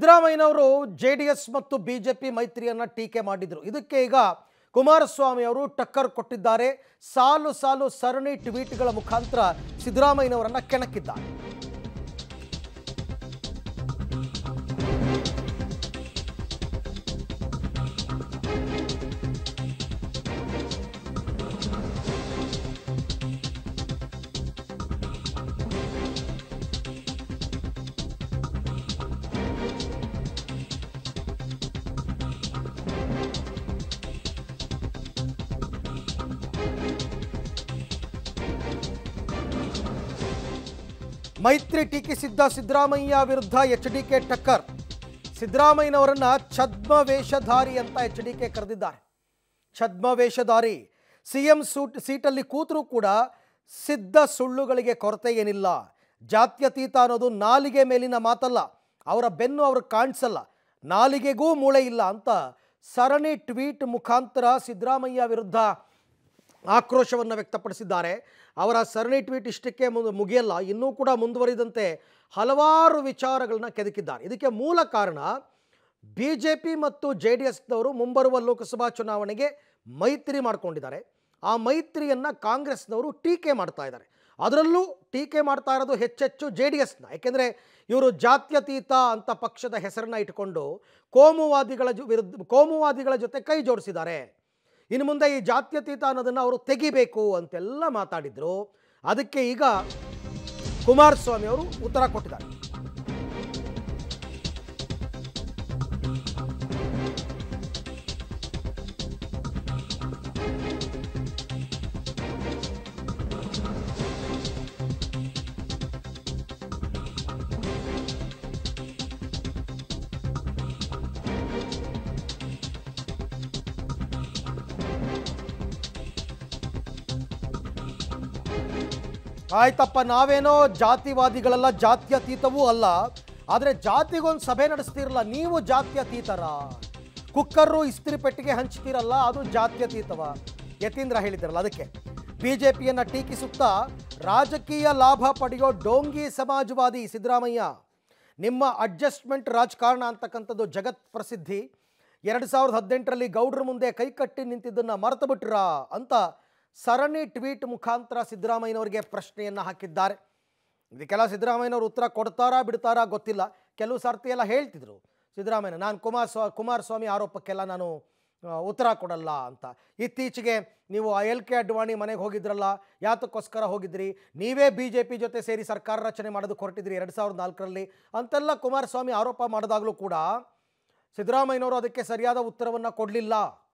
ಸಿದ್ದರಾಮಯ್ಯನವರು J D S ಮತ್ತು B J P ಮೈತ್ರಿಯನ್ನು ಟೀಕೆ ಮಾಡಿದರು ಇದಕ್ಕೆ ಈಗ ಕುಮಾರಸ್ವಾಮಿ ಅವರು ಟಕ್ಕರ್ ಕೊಟ್ಟಿದ್ದಾರೆ ಸಾಲು ಸಾಲು ಸರಣಿ ಟ್ವೀಟ್ಗಳ ಮುಖಾಂತರ ಸಿದ್ದರಾಮಯ್ಯನವರನ್ನ ಕೆಣಕಿದ್ದಾರೆ ಮೈತ್ರಿ ಟೀಕಿಸಿದ್ದ ಸಿದ್ದರಾಮಯ್ಯ ವಿರುದ್ಧ ಎಚ್ ಡಿ ಕೆ ಟಕ್ಕರ್ ಸಿದ್ದರಾಮಯ್ಯನವರನ್ನ ಛದ್ಮ ವೇಷಧಾರಿ ಅಂತ ಎಚ್ ಡಿ ಕೆ ಕರೆದಿದ್ದಾರೆ ಛದ್ಮ ವೇಷಧಾರಿ ಸಿಎಂ ಸೂಟ್ ಸೀಟಲ್ಲಿ ಕೂತರೂ ಕೂಡ ಸಿದ್ಧ ಸುಳ್ಳುಗಳಿಗೆ ಕೊರತೆ ಏನಿಲ್ಲ ಜಾತ್ಯತೀತ ಅನ್ನೋದು ನಾಲಿಗೆ ಮೇಲಿನ ಮಾತಲ್ಲ ಅವರ ಬೆನ್ನು ಅವ್ರಿಗೆ ಕಾಣಿಸಲ್ಲ ನಾಲಿಗೆಗೂ ಮೂಳೆ ಇಲ್ಲ ಅಂತ ಸರಣಿ ಟ್ವೀಟ್ ಮುಖಾಂತರ ಸಿದ್ದರಾಮಯ್ಯ ವಿರುದ್ಧ ಆಕ್ರೋಶವನ್ನು ವ್ಯಕ್ತಪಡಿಸಿದ್ದಾರೆ ಅವರ ಸರಣಿ ಟ್ವೀಟ್ ಇಷ್ಟಕ್ಕೆ ಮು- ಮುಗಿಯಲ್ಲ ಇನ್ನೂ ಕೂಡ ಮುಂದುವರಿದಂತೆ ಹಲವಾರು ವಿಚಾರಗಳನ್ನ ಕೆದಕಿದ್ದಾರೆ ಇದಕ್ಕೆ ಮೂಲ ಕಾರಣ ಬಿ ಜೆ ಪಿ ಮತ್ತು ಜೆ ಡಿ ಎಸ್ನವರು ಮುಂಬರುವ ಲೋಕಸಭಾ ಚುನಾವಣೆಗೆ ಮೈತ್ರಿ ಮಾಡ್ಕೊಂಡಿದ್ದಾರೆ ಆ ಮೈತ್ರಿಯನ್ನು ಕಾಂಗ್ರೆಸ್ನವರು ಟೀಕೆ ಮಾಡ್ತಾ ಇದ್ದಾರೆ ಅದರಲ್ಲೂ ಟೀಕೆ ಮಾಡ್ತಾ ಇರೋದು ಹೆಚ್ಚೆಚ್ಚು ಜೆ ಡಿ ಎಸ್ನ ಯಾಕೆಂದರೆ ಇವರು ಜಾತ್ಯತೀತ ಅಂತ ಪಕ್ಷದ ಹೆಸರನ್ನ ಇಟ್ಕೊಂಡು ಕೋಮುವಾದಿಗಳ ಜೊ- ವಿರುದ್ಧ ಕೋಮುವಾದಿಗಳ ಜೊತೆ ಕೈ ಜೋಡಿಸಿದ್ದಾರೆ ಇನ್ನು ಮುಂದೆ ಈ ಜಾತ್ಯತೀತ ಅನ್ನೋದನ್ನು ಅವರು ತೆಗಿಬೇಕು ಅಂತೆಲ್ಲ ಮಾತಾಡಿದ್ರು ಅದಕ್ಕೆ ಈಗ ಕುಮಾರಸ್ವಾಮಿ ಅವರು ಉತ್ತರ ಕೊಟ್ಟಿದ್ದಾರೆ ಆಯ್ತಪ್ಪ ನಾವೇನೋ ಜಾತಿವಾದಿಗಳೆಲ್ಲ ಜಾತ್ಯತೀತವೂ ಅಲ್ಲ ಆದರೆ ಜಾತಿಗೊಂದು ಸಭೆ ನಡೆಸ್ತಿರಲ್ಲ ನೀವು ಜಾತ್ಯತೀತರ ಕುಕ್ಕರು ಇಸ್ತ್ರಿ ಪೆಟ್ಟಿಗೆ ಹಂಚ್ತೀರಲ್ಲ ಅದು ಜಾತ್ಯತೀತವ ಯತೀಂದ್ರ ಹೇಳಿದ್ರಲ್ಲ ಅದಕ್ಕೆ ಬಿ ಜೆ ಪಿಯನ್ನು ಟೀಕಿಸುತ್ತಾ ರಾಜಕೀಯ ಲಾಭ ಪಡೆಯೋ ಡೋಂಗಿ ಸಮಾಜವಾದಿ ಸಿದ್ದರಾಮಯ್ಯ ನಿಮ್ಮ ಅಡ್ಜಸ್ಟ್ಮೆಂಟ್ ರಾಜಕಾರಣ ಅಂತಕ್ಕಂಥದ್ದು ಜಗತ್ ಪ್ರಸಿದ್ಧಿ ಎರಡು ಸಾವಿರದ ಹದಿನೆಂಟರಲ್ಲಿ ಗೌಡ್ರ ಮುಂದೆ ಕೈಕಟ್ಟಿ ನಿಂತಿದ್ದನ್ನು ಮರೆತು ಬಿಟ್ರಾ ಅಂತ ಸರಣಿ ಟ್ವೀಟ್ ಮುಖಾಂತರ ಸಿದ್ದರಾಮಯ್ಯನವರಿಗೆ ಪ್ರಶ್ನೆಯನ್ನು ಹಾಕಿದ್ದಾರೆ ಇದಕ್ಕೆಲ್ಲ ಸಿದ್ದರಾಮಯ್ಯನವರು ಉತ್ತರ ಕೊಡ್ತಾರಾ ಬಿಡ್ತಾರಾ ಗೊತ್ತಿಲ್ಲ ಕೆಲವು ಸರ್ತಿ ಎಲ್ಲ ಹೇಳ್ತಿದ್ರು ಸಿದ್ದರಾಮಯ್ಯ ನಾನು ಕುಮಾರಸ್ವಾ ಕುಮಾರಸ್ವಾಮಿ ಆರೋಪಕ್ಕೆಲ್ಲ ನಾನು ಆ, ಉತ್ತರ ಕೊಡಲ್ಲ ಅಂತ ಇತ್ತೀಚೆಗೆ ನೀವು ಎಲ್ ಕೆ ಅಡ್ವಾಣಿ ಮನೆಗೆ ಹೋಗಿದ್ರಲ್ಲ ಯಾತಕ್ಕೋಸ್ಕರ ಹೋಗಿದ್ರಿ ನೀವೇ ಬಿ ಜೆ ಪಿ ಜೊತೆ ಸೇರಿ ಸರ್ಕಾರ ರಚನೆ ಮಾಡೋದಕ್ಕೆ ಹೊರಟಿದ್ರಿ ಎರಡು ಸಾವಿರದ ನಾಲ್ಕರಲ್ಲಿ ಅಂತೆಲ್ಲ ಕುಮಾರಸ್ವಾಮಿ ಆರೋಪ ಮಾಡಿದಾಗಲೂ ಕೂಡ ಸಿದ್ದರಾಮಯ್ಯನವರು ಅದಕ್ಕೆ ಸರಿಯಾದ ಉತ್ತರವನ್ನು ಕೊಡಲಿಲ್ಲ